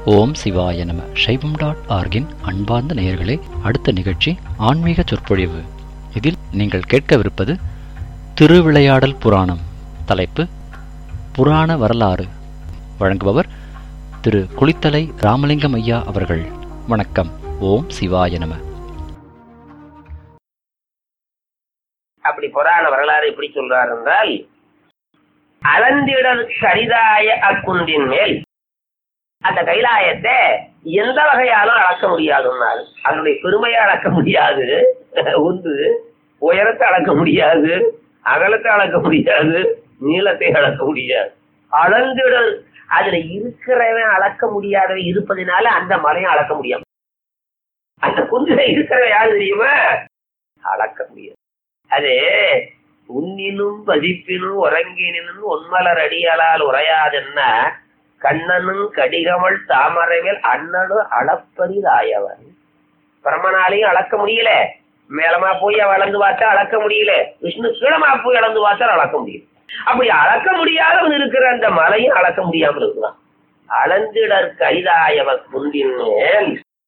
ஓம் சிவாய நம சைவம் டாட் ஆர்கின் அன்பார்ந்த நேயர்களே அடுத்த நிகழ்ச்சி ஆன்மீக சொற்பொழிவு இதில் நீங்கள் கேட்கவிருப்பது திருவிளையாடல் புராணம் தலைப்பு புராண வரலாறு வழங்குபவர் திரு குளித்தலை ராமலிங்கம் ஐயா அவர்கள் வணக்கம் ஓம் சிவாய நம அப்படி புராண வரலாறு எப்படி சொல்றார் என்றால் அளந்திடல் கரிதாய அக்குன்றின் மேல் அந்த கைலாயத்தை எந்த வகையாலும் அளக்க முடியாதுன்னாரு அதனுடைய பெருமையை அளக்க முடியாது ஒன்று உயரத்தை அளக்க முடியாது அகலத்தை அளக்க முடியாது நீளத்தை அளக்க முடியாது அளந்திடல் அதுல இருக்கிறவன் அளக்க முடியாதவன் இருப்பதனால அந்த மலையும் அளக்க முடியாது அந்த குன்றில இருக்கிறவன் யாரு தெரியுமா அளக்க முடியாது அது உன்னினும் பதிப்பினும் உறங்கினும் உன்மலர் அடியலால் உரையாதென்ன கண்ணனும் கடிகமல் தாமரைகள் அண்ணனும் அளப்பரிதாயவன் பிரம்மனாலையும் அளக்க முடியல மேலமா போய் வளர்ந்து பார்த்தா அளக்க முடியல விஷ்ணு கீழமா போய் அளந்து பார்த்தா அளக்க முடியல அப்படி அளக்க முடியாதவன் இருக்கிற அந்த மலையும் அளக்க முடியாமல் இருக்கிறான் அளந்திடற் கைதாயவ குன்றின் மேல்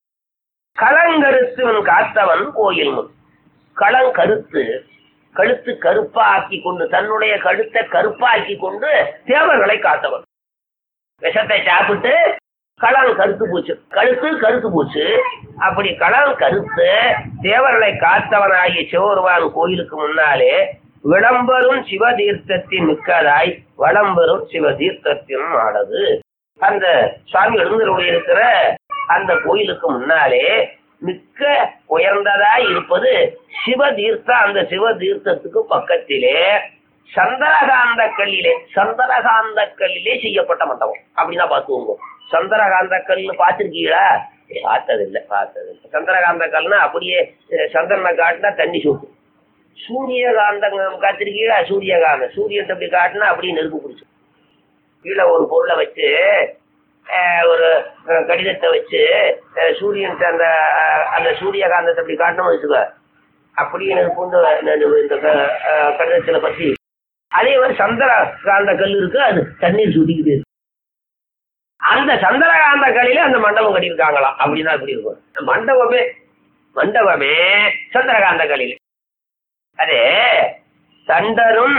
களங்கருத்துவன் காத்தவன் கோயில் முன் களங்கருத்து கழுத்து கருப்பாக்கி கொண்டு தன்னுடைய கழுத்தை கருப்பாக்கி கொண்டு தேவர்களை காத்தவன் விஷத்தை சாப்பிட்டு களம் கருத்து போச்சு கழுத்து கருத்து போச்சு அப்படி களம் கருத்து தேவர்களை காத்தவனாகிய சிவபெருமான் கோயிலுக்கு முன்னாலே விளம்பரும் சிவதீர்த்தத்தின் மிக்கதாய் வளம்பெறும் சிவதீர்த்தத்தின் ஆனது அந்த சுவாமி எழுந்தருடைய இருக்கிற அந்த கோயிலுக்கு முன்னாலே மிக்க உயர்ந்ததாய் இருப்பது சிவதீர்த்தம் அந்த சிவதீர்த்தத்துக்கு பக்கத்திலே சந்திரகாந்த கல்லிலே சந்திரகாந்த கல்லிலே செய்யப்பட்ட மண்டபம் அப்படின்னா பார்த்துவோங்க சந்திரகாந்த கல்னு பார்த்துருக்கீங்களா பார்த்ததில்லை பார்த்ததில்லை சந்திரகாந்த கல்னா அப்படியே அஹ், சந்திரனை காட்டினா தண்ணி சூட்டு சூரியகாந்தம் காத்திருக்கீங்களா சூரியகாந்தம் சூரியன் அப்படி காட்டினா அப்படியே நெருப்பு பிடிச்சு கீழே ஒரு பொருளை வச்சு அஹ், ஒரு அஹ், கடிதத்தை வச்சு அஹ், சூரியன் அந்த அஹ், அந்த சூரியகாந்தத்தை அப்படி காட்டணும் வச்சுக்கோ அப்படியே நெருப்பு வந்து நெ- இந்த க- அஹ், கடிதத்துல பத்தி அதே மாதிரி சந்திரகாந்த கல் இருக்கு அது தண்ணீர் சுட்டிக்கிட்டு இருக்கு அந்த சந்திரகாந்த கல்லில அந்த மண்டபம் கட்டியிருக்காங்களாம் அப்படின்னா இப்படி இருக்கும் மண்டபமே மண்டபமே சந்திரகாந்த கல்லில் அதே தண்டரும்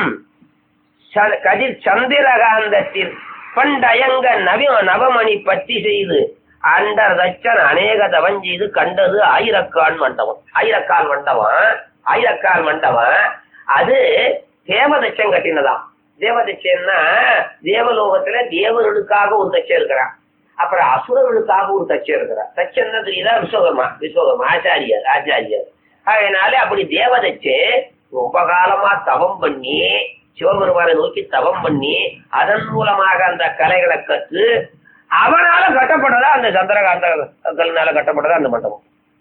ச- கதிர் சந்திரகாந்தத்தில் பண்டயங்க நவி நவமணி பத்தி செய்து அண்டர் தச்சன் அநேக தவம் செய்து கண்டது ஆயிரக்கால் மண்டபம் ஆயிரக்கால் மண்டபம் ஆயிரக்கால் மண்டபம் அது தேவதச்சன் கட்டினதாம் தேவதச்சன்னா தேவலோகத்துல தேவர்களுக்காக ஒரு தச்சன் இருக்கிறான் அப்புறம் அசுரர்களுக்காக ஒரு தச்சன் இருக்கிறான் தச்சன் தான் தெரியுதா விஸ்வகர்மா விஸ்வகர்மா ஆச்சாரியர் ஆச்சாரியர் அதனால அப்படி தேவதச்சு ரொம்ப காலமா தவம் பண்ணி சிவபெருமானை நோக்கி தவம் பண்ணி அதன் மூலமாக அந்த கலைகளை கற்று அவனால கட்டப்பட்டதா அந்த சந்திரகாந்த கல்னால கட்டப்பட்டதா அந்த மண்டபம்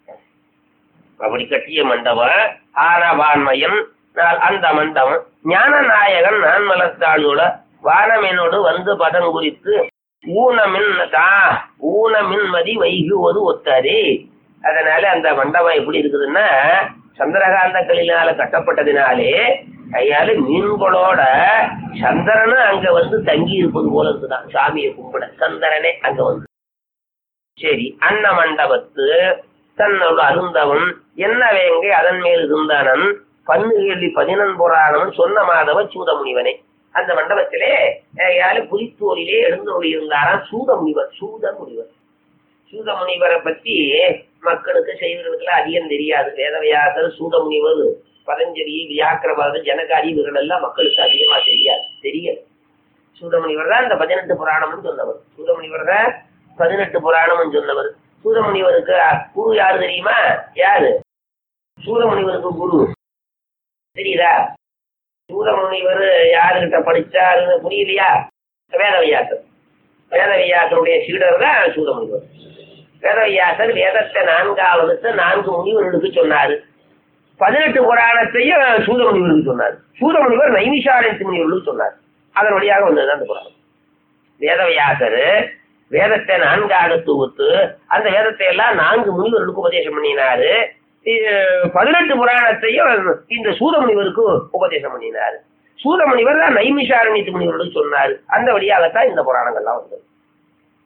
அப்படி கட்டிய மண்டபம் ஆனவான்மயம் நாள் அந்த மண்டபம் ஞான நாயகன் நான் மலர்த்தாளோட வானமெனோடு வந்து பதம் குறித்து ஊனமின் தா ஊனமின் மதி வைகுவது ஒத்ததே அதனால அந்த மண்டபம் எப்படி இருக்குதுன்னா சந்திரகாந்த கல்லினால கட்டப்பட்டதினாலே கையால மீன்களோட சந்திரனும் அங்க வந்து தங்கி இருப்பது போல இருக்குதான் சாமியை கும்பிட சந்திரனே அங்க வந்து சரி அன்ன மண்டபத்து தன்னோட அருந்தவன் என்ன வேங்கை அதன் மேல் இருந்தானன் பன்னு கேள்வி பதினன் புராணம் சொன்ன மாதவ சூதமுனிவனே அந்த மண்டபத்திலே யாரு புலித்தோலிலே எழுந்தோடி இருந்தாராம் சூதமுனிவர் சூதமுனிவர் சூதமுனிவரை பத்தி மக்களுக்கு செய்வர்களுக்கெல்லாம் அதிகம் தெரியாது வேதவியாசர் சூதமுனிவர் பதஞ்சலி வியாக்கிரபாதர் ஜனகாரி இவர்கள் எல்லாம் மக்களுக்கு அதிகமா தெரியாது தெரியல சூதமுனிவர் தான் இந்த பதினெட்டு புராணம்னு சொன்னவர் சூதமுனிவர் தான் பதினெட்டு புராணம்னு சொன்னவர் சூதமுனிவருக்கு குரு யாரு தெரியுமா யாரு சூதமுனிவருக்கு குரு தெரியுதா சூதமுனிவர் யாருகிட்ட படிச்சாருன்னு புரியலையா வேதவியாசர் வேதவியாசருடைய சீடர் தான் சூதமுனிவர் வேதவியாசர் வேதத்தை நான்காவதுக்கு நான்கு முனிவர்களுக்கு சொன்னாரு பதினெட்டு புராணத்தையும் சூதமுனிவருக்கு சொன்னார் சூதமுனிவர் நைமிஷாரத்து முனிவர்களுக்கு சொன்னார் அதன் வழியாக வந்தது அந்த புராணம் வேதவியாசர் வேதத்தை நான்காக தொகுத்து அந்த வேதத்தை எல்லாம் நான்கு முனிவர்களுக்கு உபதேசம் பண்ணினாரு இது பதினெட்டு புராணத்தையும் இந்த சூதமுனிவருக்கு உபதேசம் பண்ணினாரு சூதமுனிவர் தான் நைமிஷாரணித்து முனிவர்களுக்கு சொன்னாரு அந்த வழியாகத்தான் இந்த புராணங்கள்லாம் வந்தது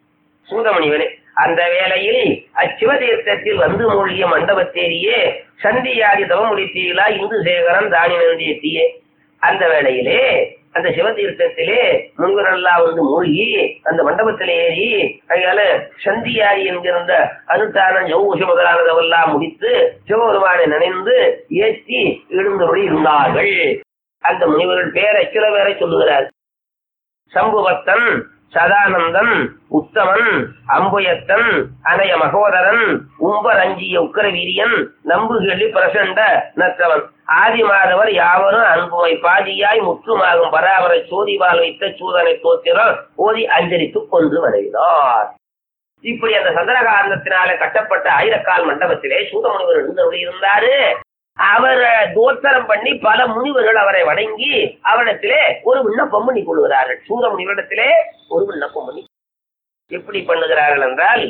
சூதமணிவனே அந்த வேளையில் அச்சிவதீர்த்தத்தில் வந்து மூழ்கிய மண்டபத்தேரியே சந்தியாதி தவமுடித்தீலா இந்து சேகரன் தானி நந்தியத்தியே அந்த வேளையிலே அந்த சிவதீர்த்தத்திலே முன்வரெல்லாம் வந்து மூழ்கி அந்த மண்டபத்திலே ஏறி அதனால சந்தியாரி என்கிற அனுஷ்டானம் ஜவுஷ முதலானதெல்லாம் முடித்து சிவபெருமானை நினைந்து ஏற்றி எழுந்தபடி இருந்தார்கள் அந்த முனிவர்கள் பேரை சில பேரை சொல்லுகிறார் சம்புவத்தன் சதானந்தன் உத்தமன் அம்புயத்தன் அனய மகோதரன் உம்பரஞ்சிய உக்கரவீரியன் நம்புகிள்ளி பிரசண்ட நற்றவன் ஆதிமாதவர் யாவரும் அன்புமை பாதியாய் முற்றுமாகும் பராபர சோதிவால் வைத்த சூதனை தோத்திரம் ஓதி அஞ்சலித்துக் கொண்டு வருகிறார் இப்படி அந்த சந்திரகாந்தத்தினால கட்டப்பட்ட ஆயிரக்கால் மண்டபத்திலே சூதமுனிவர் எழுந்தருளி இருந்தாரு அவர் தோத்தரம் பண்ணி பல முனிவர்கள் அவரை வணங்கி அவரிடத்திலே ஒரு விண்ணப்பம் பண்ணி கொள்கிறார்கள் சூத முனிவரிடத்திலே ஒரு விண்ணப்பம் பண்ணி எப்படி பண்ணுகிறார்கள் என்றால்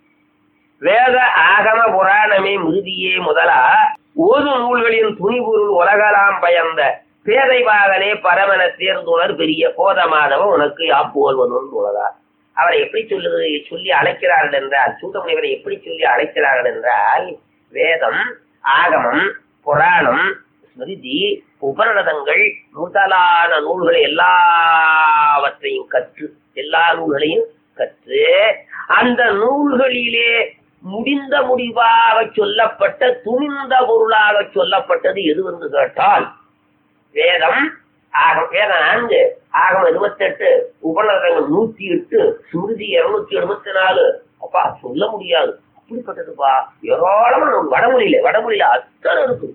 வேத ஆகம புராணமே மிருதியே முதலா ஓது நூல்களின் துணிபொருள் உலகலாம் பயந்த பேதைவாகனே பரமன தேர்ந்துணர் பெரிய கோதமாதவ உனக்கு யாப்புவல்வனும் உலகா அவரை எப்படி சொல்லுது சொல்லி அழைக்கிறார்கள் என்றால் சூதமுனிவரை எப்படி சொல்லி அழைக்கிறார்கள் என்றால் வேதம் ஆகமம் புராணம் ஸ்மிருதி உபரணதங்கள் முதலான நூல்களை எல்லாவற்றையும் கற்று எல்லா நூல்களையும் கற்று அந்த நூல்களிலே முடிந்த முடிவாக சொல்லப்பட்ட துணிந்த பொருளாக சொல்லப்பட்டது எது என்று கேட்டால் வேதம் ஆகம் வேதம் நான்கு ஆகம் இருபத்தெட்டு உபநதங்கள் நூத்தி எட்டு ஸ்மிருதி இருநூத்தி எழுபத்தி நாலு அப்பா சொல்ல முடியாது அப்படிப்பட்டதுப்பா ஏராளமான நூல் வடமொழியில வடமொழியில அத்தனை இருக்கு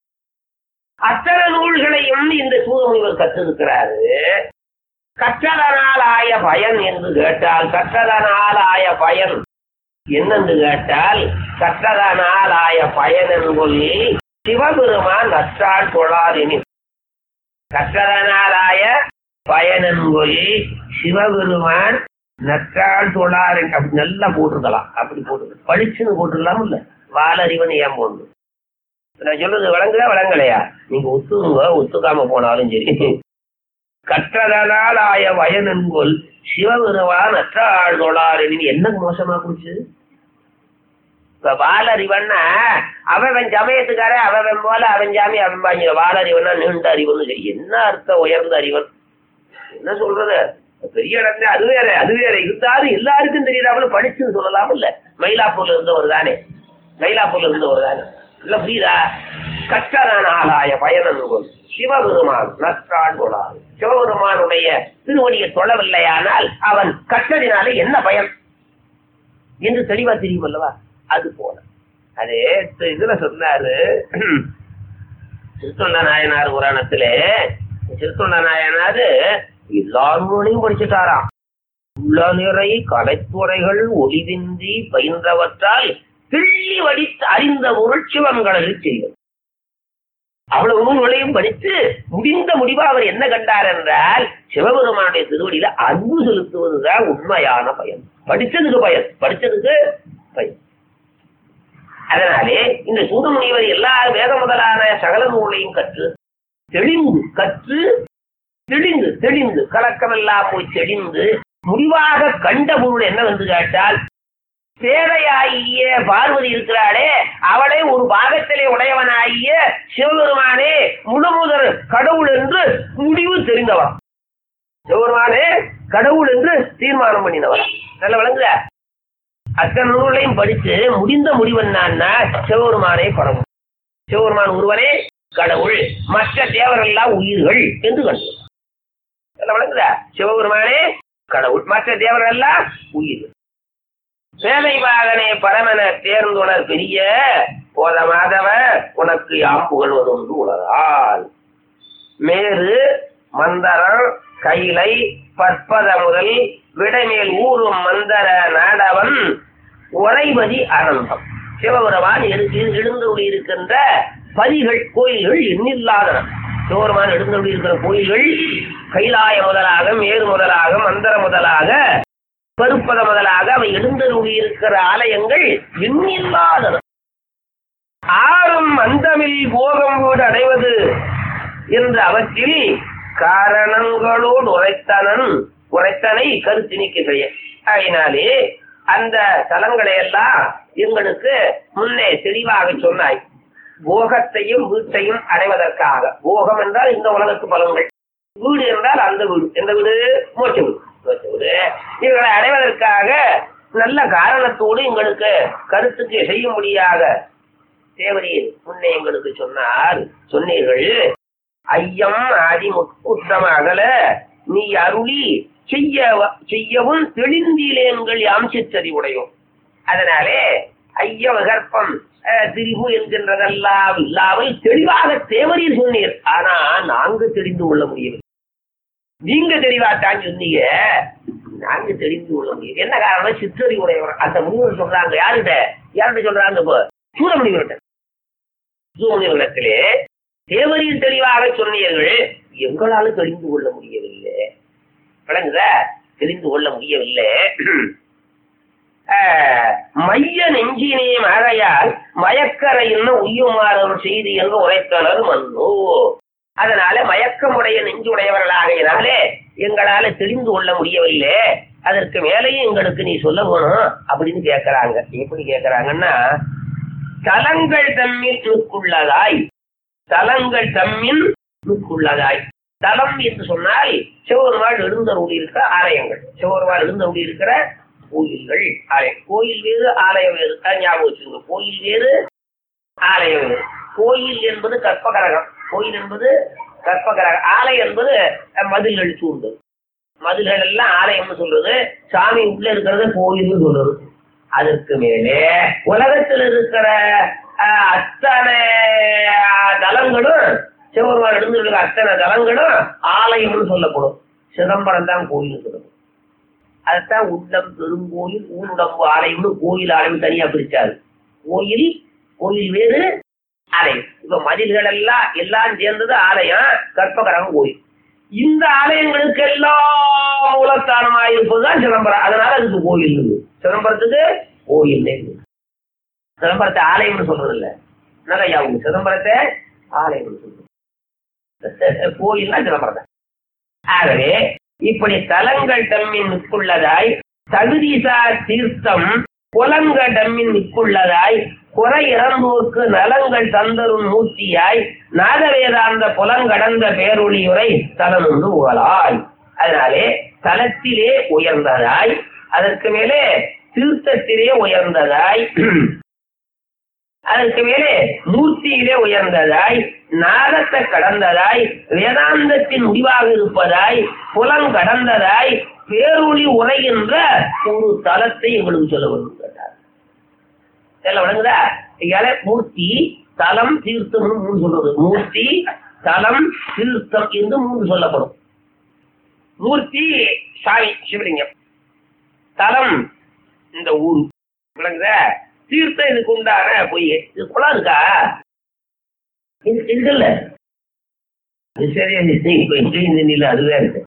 அத்தனை நூல்களையும் இந்த சூதமுனிவர் கற்றிருக்கிறாரு கற்றதனால் ஆய பயன் என்று கேட்டால் கற்றதனால் ஆய பயன் என்னென்று கேட்டால் கற்றதனால் ஆய பயன் என்பொழி சிவபெருமான் நற்றால் தொழாதெனி கற்றதனாலாய பயனன்பொழி சிவபெருமான் நற்றால் தொழார் அப்படி நல்லா போட்டிருக்கலாம் அப்படி போட்டு பளிச்சுன்னு போட்டுடலாம் இல்ல வாலறிவன் ஏன் போடணும் நான் சொல்றது வழங்குதா வழங்கலையா நீங்க ஒத்துங்க ஒத்துக்காம போனாலும் சரி கற்றதனால் ஆய வயனன்கொள் சிவபெருமான் நற்றாள் தொழார் என்ன மோசமா குடிச்சு இப்ப வாலறிவன்னா அவன் சமயத்துக்கார அவன் போல அவன் சாமி அவன் பாங்க வாலறிவன்னா நீண்ட அறிவன் சொல்லி என்ன அர்த்தம் உயர்ந்த அறிவன் என்ன சொல்றது பெரிய இடத்துல அது வேற அது வேற இருந்தாலும் எல்லாருக்கும் தெரியாமல் படிச்சுன்னு சொல்லலாம் இல்ல மயிலாப்பூர்ல இருந்தவர் தானே மயிலாப்பூர்ல இருந்தவர் தானே இல்ல புரியுதா கற்றதான ஆகாய பயனன்கொள் சிவபெருமான் நற்றான் தொழாது சிவபெருமானுடைய திருவடியை தொழவில்லையானால் அவன் கற்றதினாலே என்ன பயன் என்று தெளிவா தெரியும் அல்லவா அது போல அதே இதுல சொன்னாரு திருத்தொண்ட நாயனார் புராணத்திலே திருத்தொண்ட நாயனாரு எல்லா நூலையும் படிச்சுட்டாராம் உள்ள நிறை கலைத்துறைகள் ஒளிவின்றி பயின்றவற்றால் கிள்ளி வடித்து அறிந்த பொருள் சிவன்களில் செய்யும் அவ்வளவு நூல்களையும் படித்து முடிந்த முடிவா அவர் என்ன கண்டார் என்றால் சிவபெருமானுடைய திருவடியில அன்பு செலுத்துவதுதான் உண்மையான பயன் படிச்சதுக்கு பயன் படிச்சதுக்கு பயன் அதனாலே இந்த சூதமுனிவர் எல்லா வேத முதலான சகல நூலையும் கற்று தெளிந்து கற்று தெளிந்து தெளிந்து கலக்கமெல்லாம் போய் தெளிந்து முடிவாக கண்ட பொருள் என்னவென்று கேட்டால் பேதையாகிய பார்வதி இருக்கிறாளே அவளை ஒரு பாகத்திலே உடையவனாகிய சிவபெருமானே முழுமுதல் கடவுள் என்று முடிவு தெரிந்தவன் சிவபெருமானே கடவுள் என்று தீர்மானம் பண்ணினவன் நல்ல விளங்குதா அத்தனை நூலையும் படித்து முடிந்த முடிவென்னா சிவபெருமானே பரவும் சிவபெருமான் ஒருவனே கடவுள் மற்ற தேவரெல்லாம் உயிர்கள் என்று கண்டு நல்ல விளங்குதா சிவபெருமானே கடவுள் மற்ற தேவரெல்லாம் உயிர்கள் சேலை வாகனே பரமன தேர்ந்துணர் பெரிய போத மாதவ உனக்கு யாம் புகழ்வதொன்று உலகால் மேரு மந்தரம் கைலை பற்பத முதல் விடைமேல் ஊரும் மந்தர நாடவன் உறைபதி அனந்தம் சிவபெருமான் எழுந்தொழி இருக்கின்ற பதிகள் கோயில்கள் எண்ணில்லாதன சிவபெருமான் எழுந்தொழி இருக்கிற கோயில்கள் கைலாய முதலாக மேரு முதலாக மந்தர முதலாக பருப்பத முதலாக அவை எழுந்தருளி இருக்கிற ஆலயங்கள் எண்ணில்லாதன ஆறும் அந்தமில் போகம் வீடு அடைவது என்ற அவற்றில் காரணங்களோடு உரைத்தனன் உரைத்தனை கருத்து நீக்குகிற அதனாலே அந்த தலங்களை எல்லாம் எங்களுக்கு முன்னே தெளிவாக சொன்னாய் போகத்தையும் வீட்டையும் அடைவதற்காக போகம் என்றால் இந்த உலகத்து பலன்கள் வீடு என்றால் அந்த வீடு எந்த வீடு மோட்ச வீடு மோட்ச வீடு இவர்களை அடைவதற்காக நல்ல காரணத்தோடு எங்களுக்கு கருத்துக்கு செய்யும்படியாக தேவரீர் முன்னே எங்களுக்கு சொன்னார் சொன்னீர்கள் ஐயம் ஆதி உத்தம அகல நீ அருளி செய்ய செய்யவும் தெளிந்திலேங்கள் யாம் சித்தறி உடையோம் அதனாலே ஐய விகற்பம் அஹ், திரிபு என்கின்றதெல்லாம் இல்லாமல் தெளிவாக தேவரீர் சொன்னீர் ஆனா நாங்க தெரிந்து கொள்ள முடியவில்லை நீங்க தெளிவாத்தான் சொன்னீங்க நாங்க தெரிந்து கொள்ள முடியும் என்ன காரணம் சித்தறி உடையவர் அந்த முனிவர் சொல்றாங்க யாருகிட்ட யார்கிட்ட சொல்றாங்க இப்போ சூரமுனிவர்கிட்ட சூரமுனிவரிடத்திலே தேவரின் தெளிவாக சொன்னீர்கள் எங்களால தெரிந்து கொள்ள முடியவில்லை விளங்குதா தெரிந்து கொள்ள முடியவில்லை ஆஹ், மைய நெஞ்சினே மழையால் மயக்கரை இன்னும் உய்யுமாறு செய்தி என்று உரைத்தனர் மன்னோ அதனால மயக்கமுடைய நெஞ்சுடையவர்களாகையினாலே எங்களால தெரிந்து கொள்ள முடியவில்லை அதற்கு மேலேயும் எங்களுக்கு நீ சொல்ல வேணும் அப்படின்னு கேட்கறாங்க எப்படி கேட்கறாங்கன்னா தலங்கள் தம்மில் நுக்குள்ளதாய் தலங்கள் தம்மில் நுக்குள்ளதாய் தலம் என்று சொன்னால் சிவபெருமாள் எழுந்தருளி இருக்கிற ஆலயங்கள் சிவபெருமாள் எழுந்தருளி இருக்கிற கோயில்கள் ஆலயம் கோயில் வேறு ஆலயம் வேறு அது ஞாபகம் வச்சுக்கோங்க கோயில் வேறு ஆலயம் வேறு கோயில் என்பது கற்பகரகம் கோயில் என்பது கற்பகரகம் ஆலயம் என்பது அஹ், மதில்கள் சூழ்ந்தது மதில்கள் எல்லாம் ஆலயம்னு சொல்றது சாமி உள்ள இருக்கிறது கோயில்னு சொல்றது அதற்கு மேலே உலகத்தில் இருக்கிற அஹ், அத்தனை அஹ், தலங்களும் சிவபெருமான் எழுந்திருக்கிற அத்தனை தலங்களும் ஆலயம்னு சொல்லப்படும் சிதம்பரம் தான் கோயில் சொல்லப்படும் அதைத்தான் உள்ளம் பெருங்கோயில் ஊனுடம்பு ஆலயம்னு கோயில் ஆலயம் தனியா பிரிச்சாரு கோயில் கோயில் வேறு ஆலயம் இப்ப மதில்கள் எல்லாம் எல்லாம் சேர்ந்தது ஆலயம் கற்பகரம் கோயில் இந்த ஆலயங்களுக்கு எல்லாம் மூலஸ்தானமாக இருப்பதுதான் சிதம்பரம் அதனால அதுக்கு கோயில் இருக்கு சிதம்பரத்துக்கு கோயில் இருக்கு சிதம்பரத்தை ஆலயம்னு சொல்றது இல்ல நிறையா உண்டு சிதம்பரத்தை ஆலயம்னு சொல்றது கோயில்னா சிதம்பரத்தை ஆகவே இப்படி தலங்கள் தம்மின் மிக்குள்ளதாய் தகுதிசார் தீர்த்தம் புலங்க தம்மின் மிக்குள்ளதாய் குறை இறந்தோர்க்கு நலங்கள் தந்தரும் மூர்த்தியாய் நாதவேதாந்த புலங்கடந்த பேரொளியுரை தலனுண்டு உகலாய் அதனாலே தலத்திலே உயர்ந்ததாய் அதற்கு மேலே தீர்த்தத்திலே உயர்ந்ததாய் அதற்கு மேலே மூர்த்தியிலே உயர்ந்ததாய் நாதத்தை கடந்ததாய் வேதாந்தத்தின் முடிவாக இருப்பதாய் புலம் கடந்ததாய் பேரொளி உரைகின்ற ஒரு தலத்தை எங்களுக்கு சொல்ல வேண்டும் கேட்டார் எல்லாம் விளங்குதா இதால மூர்த்தி தலம் தீர்த்தம் மூணு சொல்றது மூர்த்தி தலம் தீர்த்தம் என்று மூன்று சொல்லப்படும் மூர்த்தி சாமி சிவலிங்கம் தலம் இந்த ஊர் விளங்குதா தீர்த்தம் இதுக்கு உண்டான பொய் இது குளம் இருக்கா இது இது இல்ல இது சரியா இது இப்ப இது இந்த நில அதுவே இருக்கு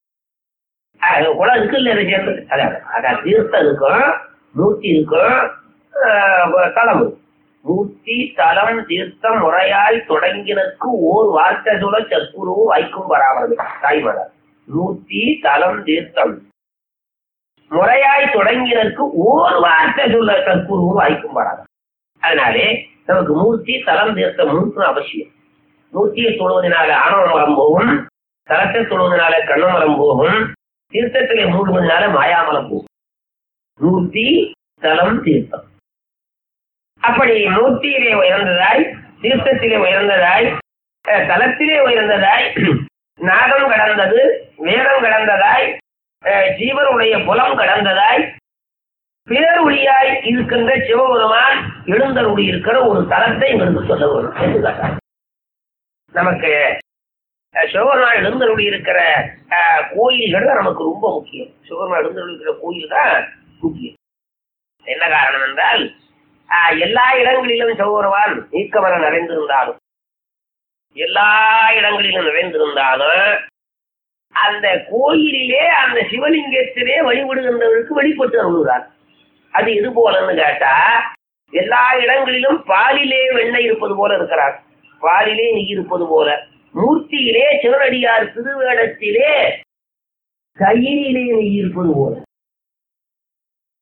அது குளம் இருக்கு இல்ல இதை சேர்ந்தது அதான் அதான் தீர்த்தம் இருக்கும் மூர்த்தி இருக்கும் ஆஹ் தலம் இருக்கும். மூர்த்தி தலம் தீர்த்தம் முறையாய் தொடங்கினருக்கு ஓர் வார்த்தை சொல்ல சத்குரு வாய்க்கும் வராமது தாய்மலர் மூர்த்தி தலம் தீர்த்தம் முறையாய் தொடங்கினருக்கு ஓர் வார்த்தை சொல்ல சத்குரு வாய்க்கும் வராது அதனாலே நமக்கு மூர்த்தி தலம் தீர்த்தம் மூன்று அவசியம் மூர்த்தியை தொழுவதனால ஆணவ மரம் போகும் தலத்தை தொழுவதனால கண்ணமரம் போகும் தீர்த்தத்திலே மூடுவதனால மாயாமலம் போகும் மூர்த்தி தலம் தீர்த்தம் அப்படி மூர்த்தியிலே உயர்ந்ததாய் தீர்த்தத்திலே உயர்ந்ததாய் அஹ், தலத்திலே உயர்ந்ததாய் நாகம் கடந்தது வேதம் கடந்ததாய் அஹ், ஜீவனுடைய புலம் கடந்ததாய் பேரொழியாய் இருக்கின்ற சிவபெருமான் எழுந்தருளி இருக்கிற ஒரு தலத்தை எங்களுக்கு சொல்ல வரும் என்று கேட்டார். நமக்கு அஹ், சிவபெருமான் எழுந்தருளி இருக்கிற அஹ், கோயில்கள் தான் நமக்கு ரொம்ப முக்கியம் சிவபெருமான் எழுந்தருளி இருக்கிற கோயில் தான் முக்கியம் என்ன காரணம் என்றால் ஆஹ், எல்லா இடங்களிலும் சிவபெருமான் நீக்கமர நிறைந்திருந்தாலும் எல்லா இடங்களிலும் நிறைந்திருந்தாலும் அந்த கோயிலிலே அந்த சிவலிங்கத்திலே வழிபடுகின்றவருக்கு வெளிப்பட்டு அருள்கிறார் அது இது போலன்னு கேட்டா எல்லா இடங்களிலும் பாலிலே வெண்ணெய் இருப்பது போல இருக்கிறார் பாலிலே நெய் இருப்பது போல மூர்த்தியிலே சிவனடியார் திருவேடத்திலே தயிரிலே நெய் இருப்பது போல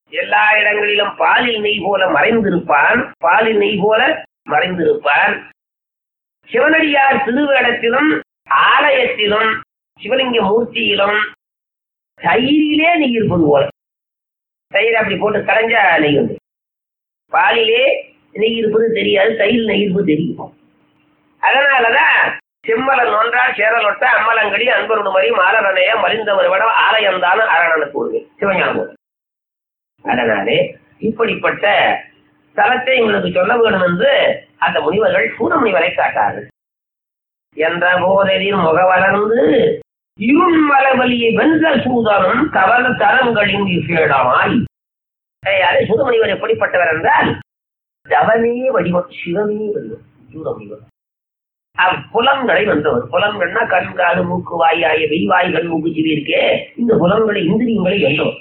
எல்லா இடங்களிலும் பாலில் நெய் போல மறைந்திருப்பான் பாலில் நெய் போல மறைந்திருப்பான் சிவனடியார் திருவேடத்திலும் ஆலயத்திலும் சிவலிங்க மூர்த்தியிலும் தயிரிலே நெய் இருப்பது போல தயிர் அப்படி போட்டு கடைஞ்சா நெய் வந்து பாலிலே நெய் இருப்பது தெரியாது தயிர் நெய் இருப்பது தெரியும் அதனாலதான் செம்மலன் ஒன்றால் சேரலொட்ட அம்மலங்கடி அன்பருடு மறி மாலரனைய மலிந்தவர் விட ஆலயம்தான அரணன கூறுவேன் சிவஞானம் அதனாலே இப்படிப்பட்ட தலத்தை உங்களுக்கு சொல்ல வேண்டும் என்று அந்த முனிவர்கள் சூரமுனிவரை காட்டார்கள் என்ற போதரின் முகவளர்ந்து இருள் மலவலியை வென்ற சூதனும் கவல தரங்களின் விசேடமாய் அதே சூதமுனிவர் எப்படிப்பட்டவர் என்றால் தவமே வடிவம் சிவமே வடிவம் சூதமுனிவர் புலன்களை வென்றவர் புலன்கள்னா கண் காது மூக்கு வாய் ஆகிய வெய்வாய் கண் மூக்கு சிவி இருக்கே இந்த புலன்களை இந்திரியங்களை வென்றவர்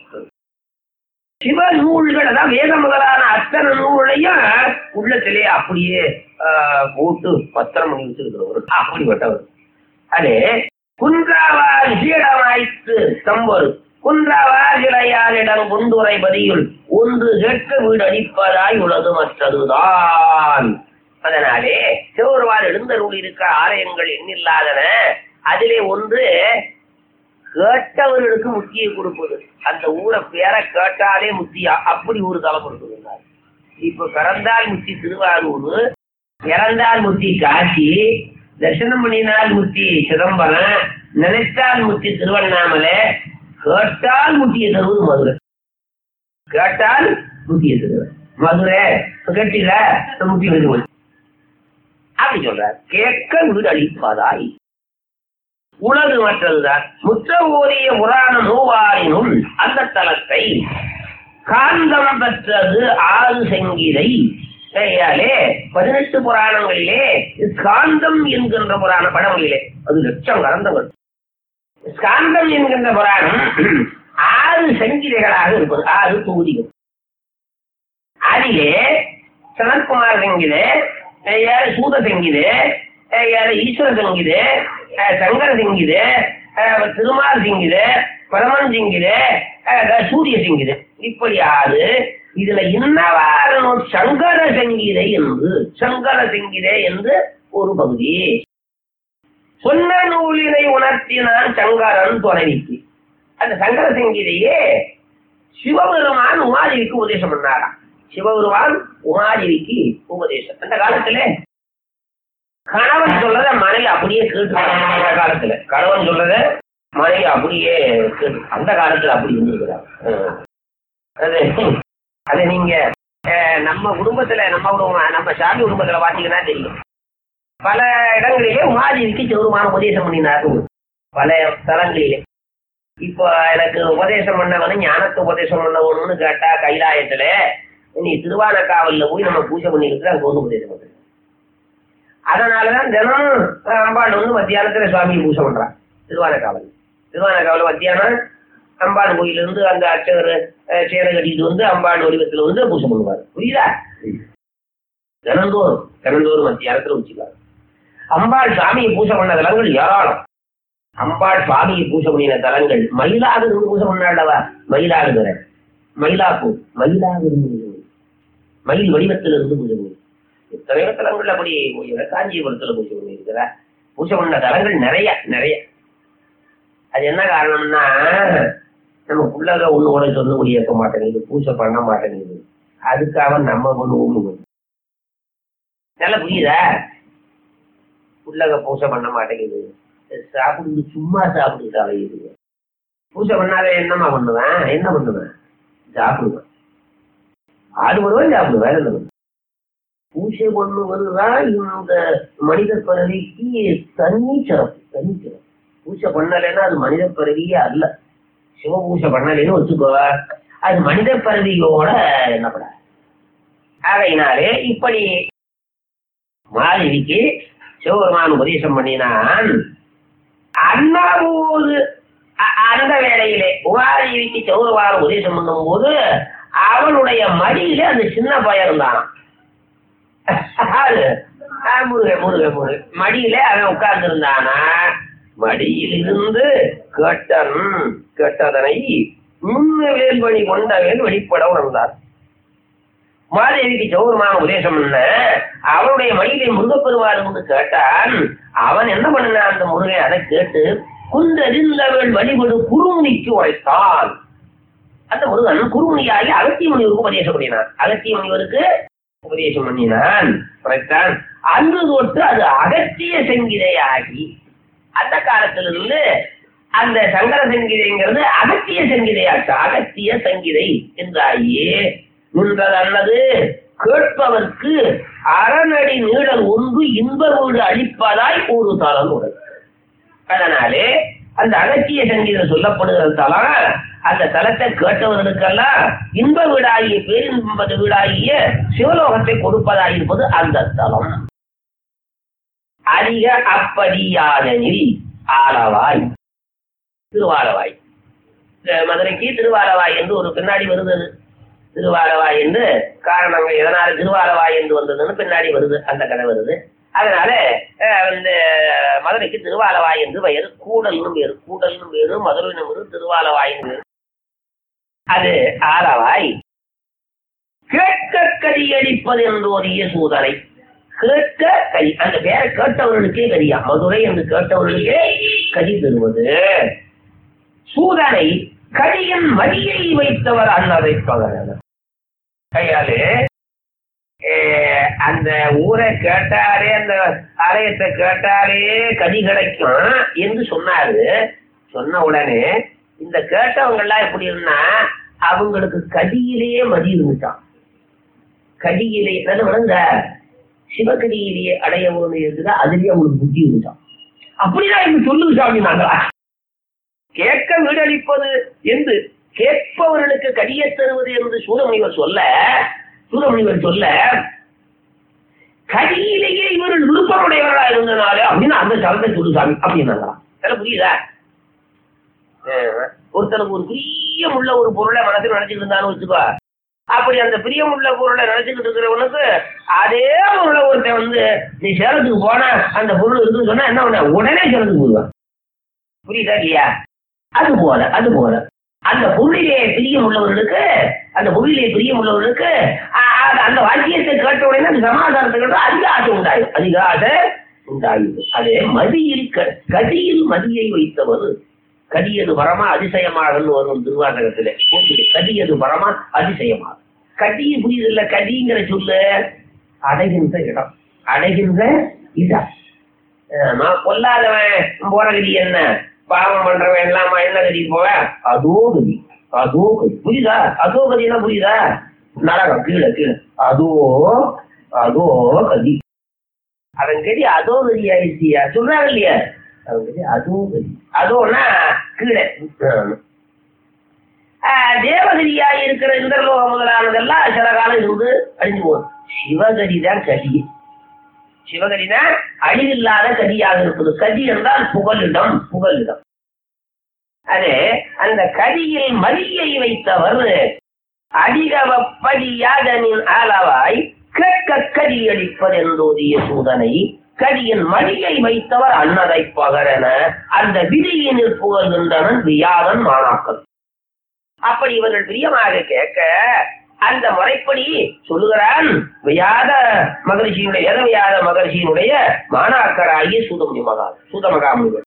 சிவ நூல்கள் அதான் வேத முதலான அத்தனை நூலையும் உள்ளத்திலே அப்படியே ஆஹ், போட்டு பத்திரம் பண்ணி வச்சிருக்கிறவர் அப்படிப்பட்டவர் அதே குன்றாவார் சீடமாய்த்து தம்பொரு குன்றாவார் இளையாரிடம் குண்டுரை பதியுள் ஒன்று கேட்க வீடு அடிப்பதாய் உள்ளது மற்றதுதான் அதனாலே சிவருவார் எழுந்தருள் இருக்க ஆலயங்கள் எண்ணில்லாதன அதிலே ஒன்று கேட்டவர்களுக்கு முத்தியை கொடுப்பது அந்த ஊரை பேரை கேட்டாலே முத்தியா அப்படி ஒரு தலம் இருக்குதுங்க இப்ப பிறந்தால் முத்தி திருவாரூர் இறந்தால் முத்தி காசி தரிசனம் பண்ணினால் முத்தி சிதம்பரம் நினைத்தால் முத்தி திருவண்ணாமலை கேட்டால் முத்தியை தருவது மதுரை கேட்டால் முத்தியை தருவது மதுரை கேட்டீங்க முத்தி தருவது அப்படி சொல்றார் கேட்க வீடு அளிப்பதாய் உலகு மற்றதுதான் முற்ற ஓரிய புராண மூவாரினுள் அந்த தலத்தை காந்தம் பெற்றது ஆறு செங்கிதை கையாலே பதினெட்டு புராணங்களிலே ஸ்காந்தம் என்கின்ற புராண படங்களிலே அது லட்சம் கலந்தங்கள் ஸ்காந்தம் என்கின்ற புராணம் ஆறு சங்கிதைகளாக இருப்பது ஆறு தொகுதிகள் அதிலே சனத்குமார் செங்கிது யாரு சூத செங்கிது யாரு ஈஸ்வர செங்கிது சங்கர சிங்கிது திருமால் சிங்கிது பரமன் சிங்கிது சூரிய சிங்கிது இப்படி ஆறு இதுல இன்னவாரனும் சங்கர சங்கீதை என்று சங்கர சங்கீதை என்று ஒரு பகுதி சொன்ன நூலினை உணர்த்தினான் சங்கரன் துணைவிக்கு அந்த சங்கர சங்கீதையே சிவபெருமான் உமாதேவிக்கு உபதேசம் பண்ணாராம் சிவபெருமான் உமாதேவிக்கு உபதேசம் அந்த காலத்துல கணவன் சொல்றத மனைவி அப்படியே கேட்டு அந்த காலத்துல கணவன் சொல்றத மனைவி அப்படியே கேட்டு அந்த காலத்துல அப்படி இருந்திருக்கிறார் அது அது நீங்க அஹ், நம்ம குடும்பத்துல நம்ம குடும்பம் நம்ம சாமி குடும்பத்துல பாத்தீங்கன்னா தெரியும் பல இடங்களிலே உமாதேவிக்கு சிவருமான உபதேசம் பண்ணினார் பல தலங்களிலே இப்போ எனக்கு உபதேசம் பண்ணவனு ஞானத்தை உபதேசம் பண்ணவனுன்னு கேட்டா கைலாயத்துல நீ திருவானக்காவல்ல போய் நம்ம பூஜை பண்ணிக்கிட்டு அங்க வந்து உபதேசம் பண்றேன் அதனாலதான் தினம் அஹ், அம்பாள் வந்து மத்தியானத்துல சுவாமியை பூஜை பண்றான் திருவானக்காவல் திருவானக்காவல் மத்தியானம் அம்பாள் கோயில இருந்து அந்த அர்ச்சகர் அஹ், சேலை கட்டிட்டு வந்து அம்பாள் வடிவத்துல வந்து பூஜை பண்ணுவார் புரியுதா தினந்தோறும் தினந்தோறும் மத்தியானத்துல உச்சிக்காரு அம்பாள் சாமியை பூஜை பண்ண தலங்கள் ஏராளம் அம்பாள் சுவாமியை பூஜை பண்ணின தலங்கள் மயிலாடு பூஜை பண்ணாடவா மயிலாடுகிற மயிலாப்பூர் மயிலாடு மயில் வடிவத்தில் இருந்து பூஜை பண்ணி எத்தனையோ தலங்கள் அப்படி பூஜை காஞ்சிபுரத்துல பூஜை பண்ணியிருக்கிற பூஜை பண்ண தலங்கள் நிறைய நிறைய அது என்ன காரணம்னா நம்ம புள்ளக ஒண்ணு கூட சொல்ல முடிய இருக்க மாட்டேங்குது பூஜை பண்ண மாட்டேங்குது அதுக்காக நம்ம பண்ணுவோம் நல்லா புரியுதா புள்ளக பூஜை பண்ண மாட்டேங்குது சாப்பிடுது சும்மா சாப்பிடுது அலையுது பூஜை பண்ணாத என்னம்மா பண்ணுவேன் என்ன பண்ணுவேன் சாப்பிடுவேன் ஆடு வருவேன் சாப்பிடுவேன் வேற என்ன பண்ணுவேன் பூஜை பண்ணுவதுதான் இந்த மனித பிறவிக்கு தனி சிறப்பு தனி சிறப்பு பூஜை பண்ணலைன்னா அது மனித பிறவியே அல்ல சிவ பூஜை பண்ணலைன்னு வச்சுக்கோ அது மனித பிறவியோட என்னப்படாது ஆகையினாலே இப்படி மாதவிக்கு சிவபெருமான் உபதேசம் பண்ணினான் அண்ணாபோது அ- அந்த வேளையிலே உமாதேவிக்கு சிவபெருமான் உபதேசம் பண்ணும்போது அவளுடைய மடியில அந்த சின்ன பையன் இருந்தான் அது ஆ, முருக முருக முருக மடியில அவன் உட்கார்ந்து இருந்தானா மடியிலிருந்து கேட்டன் கேட்டதனை முன்ன வேல்வழி கொண்டவேல் வெளிப்பட உணர்ந்தார் மாதேவிக்கு சௌரமான உபதேசம் பண்ண அவனுடைய மயிலை முருகப்பெருமாள் என்று கேட்டான் அவன் என்ன பண்ணான் அந்த முருகன் அதை கேட்டு குந்தறிந்தவள் வழிபடு குறுமுனிக்கு உரைத்தான் அந்த முருகன் குறுமுனியாகி அகத்திய முனிவருக்கு உபதேசம் பண்ணினான் அகத்திய முனிவருக்கு உபதேசம் பண்ணினான் உரைத்தான் அன்று தொட்டு அது அகத்திய சங்கீதையாகி அந்த காலத்திலிருந்து அந்த சங்கர சங்கீதைங்கிறது அகத்திய சங்கீதையாச்சு அகத்திய சங்கீதை என்றாயே நின்றது அல்லது கேட்பவர்க்கு அறநடி நீடல் ஒன்று இன்ப வீடு அளிப்பதாய் ஒரு தலம் உடல் அதனாலே அந்த அகத்திய சங்கீதம் சொல்லப்படுகிற தலம் அந்த தலத்தை கேட்டவர்களுக்கெல்லாம் இன்ப வீடாகிய பேரின்பது வீடாகிய சிவலோகத்தை கொடுப்பதாயிருப்பது அந்த தலம் அதிக அப்படியாதனில் ஆளவாய் திருவாலவாய் இந்த மதுரைக்கு திருவாலவாய் என்று ஒரு பின்னாடி வருது அது. திருவாலவாய் என்று காரணங்கள் எதனால திருவாலவாய் என்று வந்ததுன்னு பின்னாடி வருது அந்த கதை வருது அதனால அஹ், இந்த மதுரைக்கு திருவாலவாய் என்று பெயர் கூடல்னு பேரு கூடல்னு பேரு மதுரை பேரு திருவாலவாய் பேரு அது ஆலவாய் கேட்க கதியடிப்பது என்று ஒரு சூதனை கேட்க கதி அந்த பேரை கேட்டவர்களுக்கே கதியா மதுரை என்று கேட்டவர்களுக்கே கதி தருவது சூதனை கடியின் மடியை வைத்தவர் அன்னதை பகரவர் கையாலே அஹ், அந்த ஊரை கேட்டாலே அந்த ஆலயத்தை கேட்டாலே கதி கிடைக்கும் என்று சொன்னாரு சொன்ன உடனே இந்த கேட்டவங்க எல்லாம் எப்படி இருந்தா அவங்களுக்கு கதியிலேயே மதி இருந்துட்டான் கடியிலே நல்ல விளங்க சிவகடியிலேயே அடைய ஒன்று இருக்குதா அதுலயே அவங்களுக்கு புத்தி இருந்துச்சான் அப்படிதான் இங்க சொல்லுங்க சாமி நாங்களா கேட்க வீடளிப்பது என்று கேட்பவர்களுக்கு கடிய தருவது என்று சூரமுனிவர் சொல்ல சூரமுனிவர் சொல்ல கடியிலேயே இவர்கள் விருப்பமுடையவர்களா இருந்தனாலே அப்படின்னு அந்த தளத்தை சொல்லு சாமி அப்படின்னாங்களாம் அதெல்லாம் புரியுதா அஹ் ஒருத்தனுக்கு ஒரு பிரியமுள்ள ஒரு பொருளை மனசில் நினைச்சிட்டு இருந்தான்னு வச்சுக்கோ அப்படி அந்த பிரியமுள்ள பொருளை நினைச்சுக்கிட்டு இருக்கிறவனுக்கு அதே பொருளை ஒருத்தன் வந்து நீ சேலத்துக்கு போனா அந்த பொருள் இருக்குன்னு சொன்னா என்ன பண்ண உடனே சேலத்துக்கு போடுவான் புரியுதா இல்லையா அது போல அது போல அந்த பொருளிலே பிரியம் உள்ளவர்களுக்கு அந்த பொருளிலே பிரியம் உள்ளவர்களுக்கு அ- அ- அந்த வாக்கியத்தை கேட்ட உடனே அந்த சமாதானத்தை கேட்ட அதிக ஆசை உண்டாயும் அதிக ஆசை உண்டாயுது அதே மதியில் க- கதியில் மதியை வைத்தவர் கதியது வரமா அதிசயமாகன்னு வரும் திருவாசகத்திலே போட்டு, கதியது வரமா அதிசயமாக கதி புரியுதில்ல கதிங்கிற சொல்லு அடைகின்ற இடம் அடைகின்ற இடம் ஆமா, பொல்லாதவன் போற கதி என்ன பாவம் பண்றவன் எல்லாம் என்ன கதி போவ அதோ கதி அதோ கதி புரியுதா அதோ கதினா புரியுதா நரகம் கீழே கீழே அதோ அதோ கதி அவன் கதி அதோ கதி ஆயிடுச்சியா சொல்றாங்க இல்லையா அவன் கதி அதோ கதி அதோன்னா கீழே ஆமா. ஆஹ், தேவகதியா இருக்கிற இந்திரலோகம் முதலானதெல்லாம் சில காலம் இருந்து அழிஞ்சு போகுது சிவகதி தான் கதி சிவகதினா அழிவில்லாத கதியாக இருப்பது கதி என்றால் புகலிடம் புகலிடம் அது அந்த கதியில் மதியை வைத்தவர் அதிகவப்படியாதனின் ஆளவாய் கேட்க கதி அளிப்பதென்றோதிய சூதனை கதியின் மடியை வைத்தவர் அன்னதை பகரென அந்த விதியினில் புகழ்கின்றனன் வியாதன் மாணாக்கள் அப்படி இவர்கள் பிரியமாக கேட்க அந்த முறைப்படி சொல்லுகிறான் வியாத மகரிஷியினுடைய வேதவியாத மகரிஷியினுடைய மாணாக்கராகிய சூதமுனி மகா சூதமகாமுனிவர்